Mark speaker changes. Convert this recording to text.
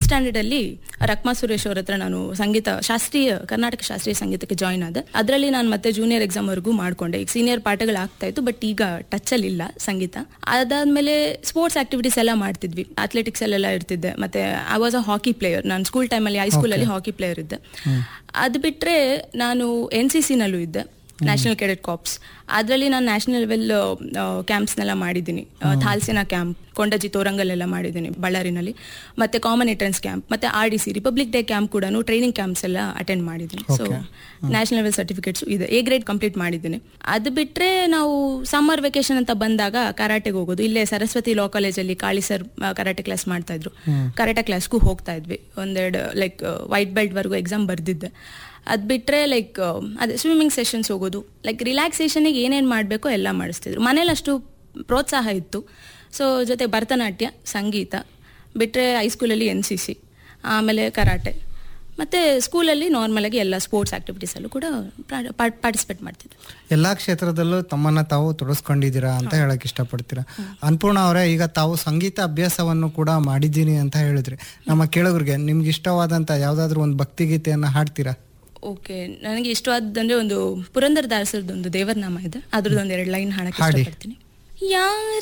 Speaker 1: Standard ಅಲ್ಲಿ ರಕ್ಮಾ ಸುರೇಶ್ ಅವ್ರ ಹತ್ರ ನಾನು ಸಂಗೀತ ಶಾಸ್ತ್ರೀಯ ಕರ್ನಾಟಕ ಶಾಸ್ತ್ರೀಯ ಸಂಗೀತಕ್ಕೆ ಜಾಯ್ನ್ ಆದೆ ಅದರಲ್ಲಿ ನಾನು ಮತ್ತೆ ಜೂನಿಯರ್ ಎಕ್ಸಾಮ್ ವರೆಗೂ ಮಾಡ್ಕೊಂಡೆ ಈಗ ಸೀನಿಯರ್ ಪಾಠಗಳು ಆಗ್ತಾ ಇತ್ತು ಬಟ್ ಈಗ ಟಚ್ ಅಲ್ಲಿ ಇಲ್ಲ ಸಂಗೀತ ಅದಾದ್ಮೇಲೆ ಸ್ಪೋರ್ಟ್ಸ್ ಆಕ್ಟಿವಿಟೀಸ್ ಎಲ್ಲ ಮಾಡ್ತಿದ್ವಿ ಅಥ್ಲೆಟಿಕ್ಸ್ ಅಲ್ಲೆಲ್ಲ ಇರ್ತಿದ್ದೆ ಮತ್ತೆ I was a hockey player ನಾನು ಸ್ಕೂಲ್ ಟೈಮಲ್ಲಿ ಹೈಸ್ಕೂಲಲ್ಲಿ ಹಾಕಿ ಪ್ಲೇಯರ್ ಇದ್ದೆ ಅದು ಬಿಟ್ರೆ ನಾನು ಎನ್ ಸಿ ಸಿನಲ್ಲೂ ಇದ್ದೆ ನ್ಯಾಷನಲ್ ಕೆಡೆಟ್ ಕಾಪ್ಸ್ ಅದರಲ್ಲಿ ನಾನು ನ್ಯಾಷನಲ್ ಲೆವೆಲ್ ಕ್ಯಾಂಪ್ಸ್ನೆಲ್ಲ ಮಾಡಿದ್ದೀನಿ ಥಾಲ್ಸಿನ ಕ್ಯಾಂಪ್ ಕೊಂಡಜಿ ತೋರಂಗಲ್ಲೆಲ್ಲ ಮಾಡಿದ್ದೀನಿ ಬಳ್ಳಾರಿನಲ್ಲಿ ಮತ್ತೆ ಕಾಮನ್ ಎಂಟ್ರೆನ್ಸ್ ಕ್ಯಾಂಪ್ ಮತ್ತೆ R D C republic day camp ಕೂಡ ಟ್ರೈನಿಂಗ್ ಕ್ಯಾಂಪ್ಸ್ ಎಲ್ಲ ಅಟೆಂಡ್ ಮಾಡಿದ್ದೀನಿ ಸೊ ನ್ಯಾಷನಲ್ ಲೆವೆಲ್ ಸರ್ಟಿಫಿಕೇಟ್ಸ್ ಇದೆ ಎ ಗ್ರೇಡ್ ಕಂಪ್ಲೀಟ್ ಮಾಡಿದ್ದೀನಿ ಅದು ಬಿಟ್ರೆ ನಾವು ಸಮ್ಮರ್ ವೆಕೇಶನ್ ಅಂತ ಬಂದಾಗ ಕರಾಟೆಗೆ ಹೋಗೋದು ಇಲ್ಲೇ ಸರಸ್ವತಿ ಲಾ ಕಾಲೇಜಲ್ಲಿ ಕಾಳಿ ಸರ್ ಕರಾಟೆ ಕ್ಲಾಸ್ ಮಾಡ್ತಾ ಇದ್ರು ಕರಾಟೆ ಕ್ಲಾಸ್ಗೂ ಹೋಗ್ತಾ ಇದ್ವಿ ಒಂದೆರಡು ಲೈಕ್ ವೈಟ್ ಬೆಲ್ಟ್ ವರೆಗೂ ಎಕ್ಸಾಮ್ ಬರ್ದಿದ್ದೆ ಅದು ಬಿಟ್ರೆ ಲೈಕ್ ಅದೇ ಸ್ವಿಮ್ಮಿಂಗ್ ಸೆಷನ್ಸ್ ಹೋಗೋದು ಲೈಕ್ ರಿಲ್ಯಾಕ್ಸೇಷನಿಗೆ ಏನೇನು ಮಾಡಬೇಕೋ ಎಲ್ಲ ಮಾಡಿಸ್ತಿದ್ರು ಮನೇಲಿ ಅಷ್ಟು ಪ್ರೋತ್ಸಾಹ ಇತ್ತು ಸೊ ಜೊತೆ ಭರತನಾಟ್ಯ ಸಂಗೀತ ಬಿಟ್ಟರೆ ಹೈಸ್ಕೂಲಲ್ಲಿ ಎನ್ ಸಿ ಸಿ ಆಮೇಲೆ ಕರಾಟೆ ಮತ್ತು ಸ್ಕೂಲಲ್ಲಿ ನಾರ್ಮಲಾಗಿ ಎಲ್ಲ ಸ್ಪೋರ್ಟ್ಸ್ ಆ್ಯಕ್ಟಿವಿಟೀಸಲ್ಲೂ ಕೂಡ ಪಾರ್ಟಿಸಿಪೇಟ್ ಮಾಡ್ತಿದ್ದೆ
Speaker 2: ಎಲ್ಲಾ ಕ್ಷೇತ್ರದಲ್ಲೂ ತಮ್ಮನ್ನ ತಾವು ತೊಡಸ್ಕೊಂಡಿದ್ದೀರಾ ಅಂತ ಹೇಳಕ್ ಇಷ್ಟಪಡ್ತೀರಾ ಅನ್ಪೂರ್ಣ ಅವರೇ ಈಗ ತಾವು ಸಂಗೀತ ಅಭ್ಯಾಸವನ್ನು ಕೂಡ ಮಾಡಿದ್ದೀನಿ ಅಂತ ಹೇಳಿದ್ರಿ ನಮ್ಮ ಕೇಳೋರಿಗೆ ನಿಮ್ಗೆ ಇಷ್ಟವಾದಂತ ಯಾವ್ದಾದ್ರು ಒಂದು ಭಕ್ತಿಗೀತೆಯನ್ನ ಹಾಡ್ತೀರಾ
Speaker 1: ಓಕೆ ನನಗೆ ಇಷ್ಟವಾದಂದ್ರೆ ಒಂದು ಪುರಂದರ ದಾಸರದೊಂದು ದೇವರ ನಾಮ ಇದೆ ಅದ್ರದ್ದೊಂದು ಎರಡು ಲೈನ್ ಹಾಡಕ್ಕೆ
Speaker 2: ಹಾಡಿ.
Speaker 1: ಇಷ್ಟಪಡ್ತೀನಿ ಯಾರ